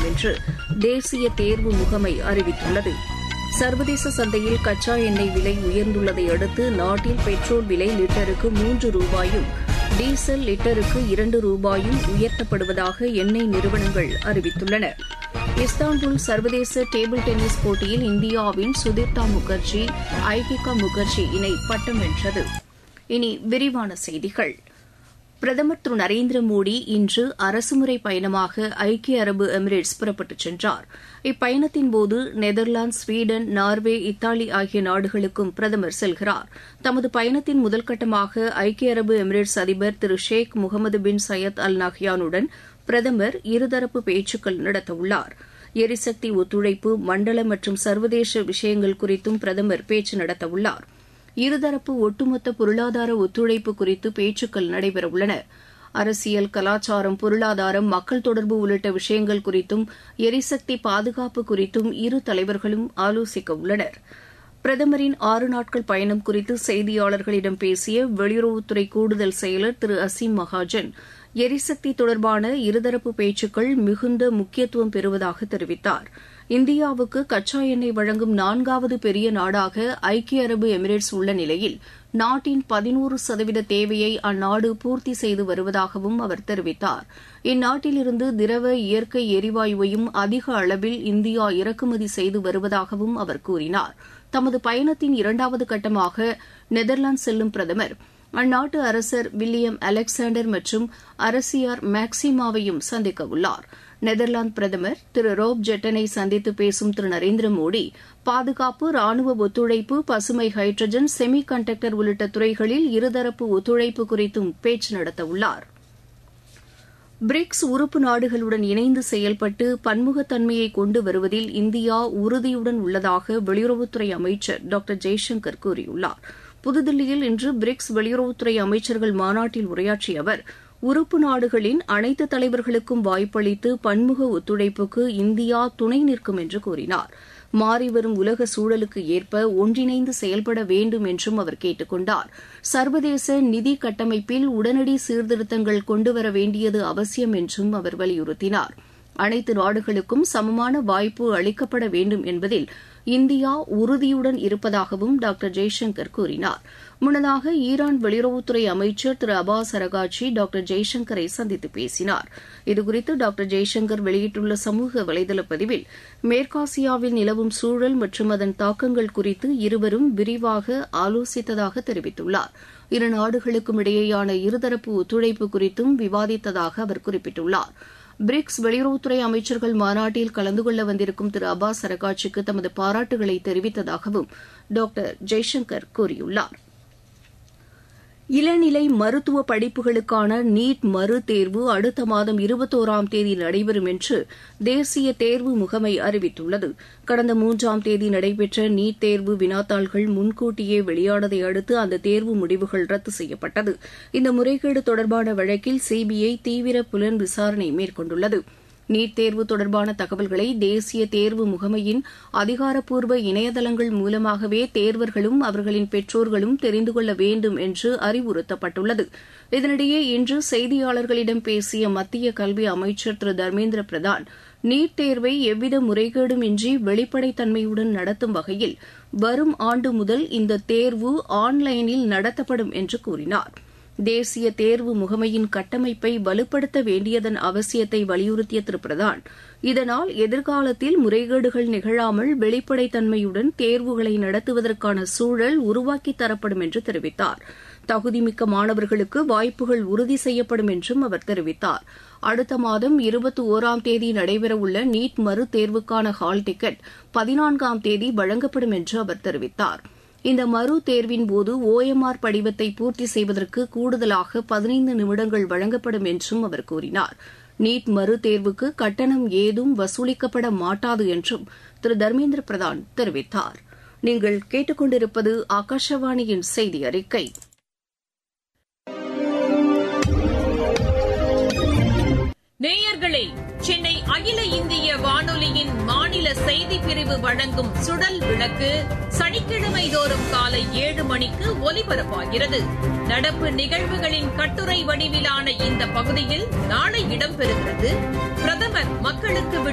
செய்யப்படும் என்று தேசிய தேர்வு முகமை அறிவித்துள்ளது சர்வதேச சந்தையில் கச்சா எண்ணெய் விலை உயர்ந்துள்ளதை அடுத்து நாட்டில் பெட்ரோல் விலை லிட்டருக்கு மூன்று ரூபாயும் டீசல் லிட்டருக்கு இரண்டு ரூபாயும் உயர்த்தப்படுவதாக எண்ணெய் நிறுவனங்கள் அறிவித்துள்ளன இஸ்தான்புல் சர்வதேச டேபிள் டென்னிஸ் போட்டியில் இந்தியாவின் சுதீப்தா முகர்ஜி ஐகிகா முகர்ஜி இணை பட்டம் வென்றது இனி விரிவான செய்திகள் பிரதமர் திரு நரேந்திர மோடி இன்று அரசுமுறை பயணமாக ஐக்கிய அரபு எமிரேட்ஸ் புறப்பட்டுச் சென்றார் இப்பயணத்தின்போது நெதர்லாந்து ஸ்வீடன் நார்வே இத்தாலி ஆகிய நாடுகளுக்கும் பிரதமர் செல்கிறார் தமது பயணத்தின் முதல்கட்டமாக ஐக்கிய அரபு எமிரேட்ஸ் அதிபர் திரு ஷேக் முகமது பின் சையத் அல் நஹ்யானுடன் பிரதமர் இருதரப்பு பேச்சுக்கள் நடத்தவுள்ளார் எரிசக்தி ஒத்துழைப்பு மண்டல மற்றும் சர்வதேச விஷயங்கள் குறித்தும் பிரதமர் பேச்சு நடத்தவுள்ளார் இருதரப்பு ஒட்டுமொத்த பொருளாதார ஒத்துழைப்பு குறித்து பேச்சுக்கள் நடைபெறவுள்ளன அரசியல் கலாச்சாரம் பொருளாதாரம் மக்கள் தொடர்பு உள்ளிட்ட விஷயங்கள் குறித்தும் எரிசக்தி பாதுகாப்பு குறித்தும் இரு தலைவர்களும் ஆலோசிக்க உள்ளனர் பிரதமரின் ஆறு நாட்கள் பயணம் குறித்து செய்தியாளர்களிடம் பேசிய வெளியுறவுத்துறை கூடுதல் செயலர் திரு அசீம் மகாஜன் எரிசக்தி தொடர்பான இருதரப்பு பேச்சுக்கள் மிகுந்த முக்கியத்துவம் பெறுவதாக தெரிவித்தார் இந்தியாவுக்கு கச்சா எண்ணெய் வழங்கும் நான்காவது பெரிய நாடாக ஐக்கிய அரபு எமிரேட்ஸ் உள்ள நிலையில் நாட்டின் பதினோரு சதவீத தேவையை அந்நாடு பூர்த்தி செய்து வருவதாகவும் அவர் தெரிவித்தார் இந்நாட்டிலிருந்து திரவ இயற்கை எரிவாயுவையும் அதிக அளவில் இந்தியா இறக்குமதி செய்து வருவதாகவும் அவர் கூறினார் தமது பயணத்தின் இரண்டாவது கட்டமாக நெதர்லாந்து செல்லும் பிரதமர் அந்நாட்டு அரசர் வில்லியம் அலெக்சாண்டர் மற்றும் அரசியார் மேக்சிமாவையும் சந்திக்க உள்ளார் நெதர்லாந்து பிரதமர் திரு ரோப் ஜெட்டனை சந்தித்து பேசும் திரு நரேந்திர மோடி பாதுகாப்பு ராணுவ ஒத்துழைப்பு பசுமை ஹைட்ரஜன் செமி கண்டக்டர் உள்ளிட்ட துறைகளில் இருதரப்பு ஒத்துழைப்பு குறித்தும் பேச்சு நடத்தவுள்ளார் பிரிக்ஸ் உறுப்பு நாடுகளுடன் இணைந்து செயல்பட்டு பன்முகத்தன்மையை கொண்டு வருவதில் இந்தியா உறுதியுடன் உள்ளதாக வெளியுறவுத்துறை அமைச்சர் டாக்டர் ஜெய்சங்கர் கூறியுள்ளார் புதுதில்லியில் இன்று பிரிக்ஸ் வெளியுறவுத்துறை அமைச்சர்கள் மாநாட்டில் ஒரையாற்றிய அவர் உறுப்பு நாடுகளின் அனைத்து தலைவர்களுக்கும் வாய்ப்பளித்து பன்முக ஒத்துழைப்புக்கு இந்தியா துணை நிற்கும் என்று கூறினார் மாறிவரும் உலக சூழலுக்கு ஏற்ப ஒன்றிணைந்து செயல்பட வேண்டும் என்றும் அவர் கேட்டுக் கொண்டார் சர்வதேச நிதி கட்டமைப்பில் உடனடி சீர்திருத்தங்கள் கொண்டுவர வேண்டியது அவசியம் என்றும் அவர் வலியுறுத்தினார் அனைத்து நாடுகளுக்கும் சமமான வாய்ப்பு அளிக்கப்பட வேண்டும் என்பதில் இந்தியா உறுதியுடன் இருப்பதாகவும் டாக்டர் ஜெய்சங்கர் கூறினார் முன்னதாக ஈரான் வெளியுறவுத்துறை அமைச்சர் திரு அபாஸ் அரகாட்சி டாக்டர் ஜெய்சங்கரை சந்தித்து பேசினார் இதுகுறித்து டாக்டர் ஜெய்சங்கர் வெளியிட்டுள்ள சமூக வலைதள பதிவில் மேற்காசியாவில் நிலவும் சூழல் மற்றும் அதன் தாக்கங்கள் குறித்து இருவரும் விரிவாக ஆலோசித்ததாக தெரிவித்துள்ளார் இரு நாடுகளுக்கும் இடையேயான இருதரப்பு ஒத்துழைப்பு குறித்தும் விவாதித்ததாக அவர் குறிப்பிட்டுள்ளார் பிரிக்ஸ் வெளியுறவுத்துறை அமைச்சர்கள் மாநாட்டில் கலந்து கொள்ள வந்திருக்கும் திரு அப்பாஸ் அரகாட்சிக்கு தமது பாராட்டுகளை தெரிவித்ததாகவும் டாக்டர் ஜெய்சங்கர் கூறியுள்ளார் இளநிலை மருத்துவ படிப்புகளுக்கான நீட் மறு தேர்வு அடுத்த மாதம் இருபத்தோராம் தேதி நடைபெறும் என்று தேசிய தேர்வு முகமை அறிவித்துள்ளது கடந்த மூன்றாம் தேதி நடைபெற்ற நீட் தேர்வு வினாத்தாள்கள் முன்கூட்டியே வெளியானதை அடுத்து அந்த தேர்வு முடிவுகள் ரத்து செய்யப்பட்டது இந்த முறைகேடு தொடர்பான வழக்கில் சிபிஐ தீவிர புலன் விசாரணை மேற்கொண்டுள்ளது நீட் தேர்வு தொடர்பான தகவல்களை தேசிய தேர்வு முகமையின் அதிகாரப்பூர்வ இணையதளங்கள் மூலமாகவே தேர்வர்களும் அவர்களின் பெற்றோர்களும் தெரிந்து கொள்ள வேண்டும் என்று அறிவுறுத்தப்பட்டுள்ளது இதனிடையே இன்று செய்தியாளர்களிடம் பேசிய மத்திய கல்வி அமைச்சர் திரு தர்மேந்திர பிரதான் நீட் தேர்வை எவ்வித முறைகேடும் இன்றி வெளிப்படைத்தன்மையுடன் நடத்தும் வகையில் வரும் ஆண்டு முதல் இந்த தேர்வு ஆன்லைனில் நடத்தப்படும் என்று கூறினாா் தேசிய தேர்வு முகமையின் கட்டமைப்பை வலுப்படுத்த வேண்டியதன் அவசியத்தை வலியுறுத்திய திரு பிரதான் இதனால் எதிர்காலத்தில் முறைகேடுகள் நிகழாமல் வெளிப்படைத்தன்மையுடன் தேர்வுகளை நடத்துவதற்கான சூழல் உருவாக்கித் தரப்படும் என்று தெரிவித்தார் தகுதிமிக்க மாணவர்களுக்கு வாய்ப்புகள் உறுதி செய்யப்படும் என்றும் அவர் தெரிவித்தார் அடுத்த மாதம் இருபத்தி ஓராம் தேதி நடைபெறவுள்ள நீட் மறு தேர்வுக்கான ஹால் டிக்கெட் பதினான்காம் தேதி வழங்கப்படும் என்று அவர் தெரிவித்தாா் இந்த மறு தேர்வின் போது ஓஎம்ஆர் படிவத்தை பூர்த்தி செய்வதற்கு கூடுதலாக பதினைந்து நிமிடங்கள் வழங்கப்படும் என்றும் அவர் கூறினார் நீட் மறு தேர்வுக்கு கட்டணம் ஏதும் வசூலிக்கப்பட மாட்டாது என்றும் திரு தர்மேந்திர பிரதான் தெரிவித்தார் நீங்கள் கேட்டுக்கொண்டிருப்பது ஆகாஷவாணியின் செய்தி அறிக்கை நேயர்களே சென்னை அகில இந்திய வானொலியின் மாநில செய்தி பிரிவு வழங்கும் சுடல் விளக்கு சனிக்கிழமை தோறும் காலை ஏழு மணிக்கு ஒலிபரப்பாகிறது நடப்பு நிகழ்வுகளின் கட்டுரை வடிவிலான இந்த பகுதியில் நாளை இடம்பெறுகிறது பிரதமர் மக்களுக்கு